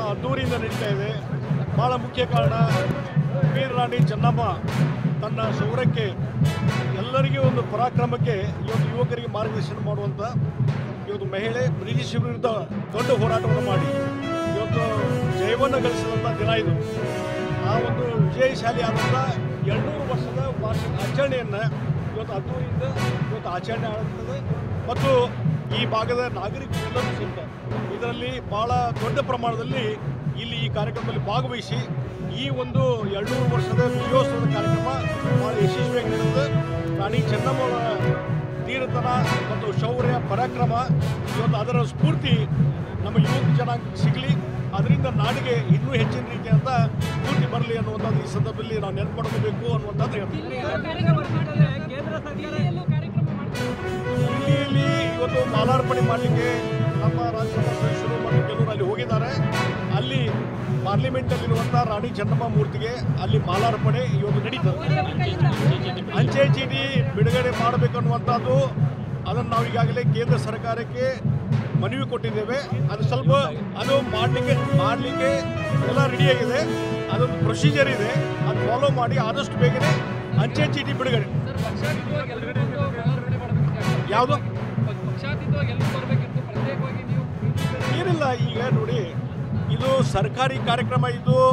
ಅದ್ದೂರಿಯಿಂದ ನಡೀತಾ ಇದೆ ಭಾಳ ಮುಖ್ಯ ಕಾರಣ ವೀರ ರಾಣಿ ಚೆನ್ನಮ್ಮ ತನ್ನ ಶೌರ್ಯಕ್ಕೆ ಎಲ್ಲರಿಗೂ ಒಂದು ಪರಾಕ್ರಮಕ್ಕೆ ಇವತ್ತು ಯುವಕರಿಗೆ ಮಾರ್ಗದರ್ಶನ ಮಾಡುವಂಥ ಇವತ್ತು ಮಹಿಳೆ ಬ್ರಿಟಿಷ್ ವಿರುದ್ಧ ದೊಡ್ಡ ಹೋರಾಟವನ್ನು ಮಾಡಿ ಇವತ್ತು ಜಯವನ್ನು ಗಳಿಸಿದಂಥ ದಿನ ಇದು ಆ ಒಂದು ವಿಜಯಶಾಲಿ ಆದಂಥ ಎರಡುನೂರು ವರ್ಷದ ವಾರ್ಷಿಕ ಆಚರಣೆಯನ್ನು ಇವತ್ತು ಅದ್ದೂರಿಯಿಂದ ಇವತ್ತು ಆಚರಣೆ ಆಗುತ್ತದೆ ಮತ್ತು ಈ ಭಾಗದ ನಾಗರಿಕರೆಲ್ಲರೂ ಸಹಿತ ಇದರಲ್ಲಿ ಭಾಳ ದೊಡ್ಡ ಪ್ರಮಾಣದಲ್ಲಿ ಇಲ್ಲಿ ಈ ಕಾರ್ಯಕ್ರಮದಲ್ಲಿ ಭಾಗವಹಿಸಿ ಈ ಒಂದು ಎರಡುನೂರು ವರ್ಷದ ವಿಜಯೋತ್ಸವದ ಕಾರ್ಯಕ್ರಮ ಭಾಳ ಯಶಸ್ವಿಯಾಗಿ ನಡೆದಿದೆ ರಾಣಿ ಚೆನ್ನಮ್ಮವರ ಧೀರತನ ಮತ್ತು ಶೌರ್ಯ ಪರಾಕ್ರಮ ಇವತ್ತು ಅದರ ಸ್ಫೂರ್ತಿ ನಮ್ಮ ಯುವಕ ಜನಾಂಗಕ್ಕೆ ಸಿಗಲಿ ಅದರಿಂದ ನಾಡಿಗೆ ಇನ್ನೂ ಹೆಚ್ಚಿನ ರೀತಿಯಾದ ಸ್ಫೂರ್ತಿ ಬರಲಿ ಅನ್ನುವಂಥದ್ದು ಈ ಸಂದರ್ಭದಲ್ಲಿ ನಾವು ನೆನಪು ಮಾಡ್ಕೋಬೇಕು ಅನ್ನುವಂಥದ್ದು ಹೇಳ್ತೀನಿ ದಿಲ್ಲಿಯಲ್ಲಿ ಇವತ್ತು ಮಾಲಾರ್ಪಣೆ ಮಾಡಲಿಕ್ಕೆ ನಮ್ಮ ರಾಜ್ಯಸಭಾ ಸದಸ್ಯರು ಮತ್ತು ಕೆಲವರು ಅಲ್ಲಿ ಹೋಗಿದ್ದಾರೆ ಅಲ್ಲಿ ಪಾರ್ಲಿಮೆಂಟಲ್ಲಿರುವಂಥ ರಾಣಿ ಚೆನ್ನಮ್ಮ ಮೂರ್ತಿಗೆ ಅಲ್ಲಿ ಮಾಲಾರ್ಪಣೆ ಇವತ್ತು ನಡೀತದೆ ಅಂಚೆ ಚೀಟಿ ಬಿಡುಗಡೆ ಮಾಡಬೇಕನ್ನುವಂಥದ್ದು ಅದನ್ನು ನಾವು ಈಗಾಗಲೇ ಕೇಂದ್ರ ಸರ್ಕಾರಕ್ಕೆ ಮನವಿ ಕೊಟ್ಟಿದ್ದೇವೆ ಅದು ಸ್ವಲ್ಪ ಅದು ಮಾಡಲಿಕ್ಕೆ ಮಾಡಲಿಕ್ಕೆ ಎಲ್ಲ ರೆಡಿಯಾಗಿದೆ ಅದೊಂದು ಪ್ರೊಸೀಜರ್ ಇದೆ ಅದು ಫಾಲೋ ಮಾಡಿ ಆದಷ್ಟು ಬೇಗನೆ ಅಂಚೆ ಚೀಟಿ ಬಿಡುಗಡೆ ಯಾವುದು ಪಕ್ಷಾತೀತವಾಗಿ ಎಲ್ಲರೂ ಬರಬೇಕಿತ್ತು ಪ್ರತ್ಯೇಕವಾಗಿ ನೀವು ಏನಿಲ್ಲ ಈಗ ನೋಡಿ ಇದು ಸರ್ಕಾರಿ ಕಾರ್ಯಕ್ರಮ ಇದು